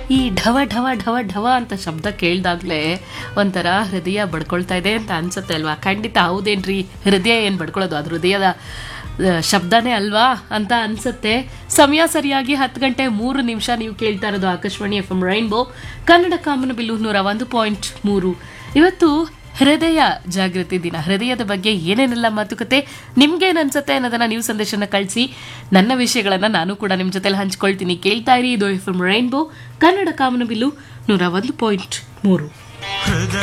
ಈ ಢವ ಢವ ಢವ ಢವ ಅಂತ ಶಬ್ದ ಕೇಳ್ದಾಗ್ಲೇ ಒಂಥರ ಹೃದಯ ಬಡ್ಕೊಳ್ತಾ ಇದೆ ಅಂತ ಅನ್ಸುತ್ತೆ ಅಲ್ವಾ ಖಂಡಿತ ಹೌದೇನ್ರಿ ಹೃದಯ ಏನು ಬಡ್ಕೊಳ್ಳೋದು ಅದು ಹೃದಯದ ಆ, ಶಬ್ದನೇ ಅಲ್ವಾ ಅಂತ ಅನ್ಸುತ್ತೆ ಸಮಯ ಸರಿಯಾಗಿ ಹತ್ತು ಗಂಟೆ ಮೂರು ನಿಮಿಷ ನೀವು ಕೇಳ್ತಾ ಇರೋದು Akashvani F M rainbow Kannada ಕಾಮನಬಿಲ್ಲು ನೂರ ಒಂದು ಪಾಯಿಂಟ್ ಮೂರು ಇವತ್ತು ಹೃದಯ ಜಾಗೃತಿ ದಿನ ಹೃದಯದ ಬಗ್ಗೆ ಏನೇನೆಲ್ಲ ಮಾತುಕತೆ ನಿಮ್ಗೇನ್ ಅನ್ಸುತ್ತೆ ಅನ್ನೋದನ್ನ ನೀವು ಸಂದೇಶನ ಕಳಿಸಿ ನನ್ನ ವಿಷಯಗಳನ್ನ ನಾನು ಕೂಡ ನಿಮ್ಮ ಜೊತೆಲಿ ಹಂಚ್ಕೊಳ್ತೀನಿ ಕೇಳ್ತಾ ಇರಿ ಇದು ಎಫ್ ಎಂ ರೈನ್ಬೋ ಕನ್ನಡ ಕಾಮನಬಿಲ್ಲು ನೂರ ಒಂದು ಪಾಯಿಂಟ್ ಮೂರು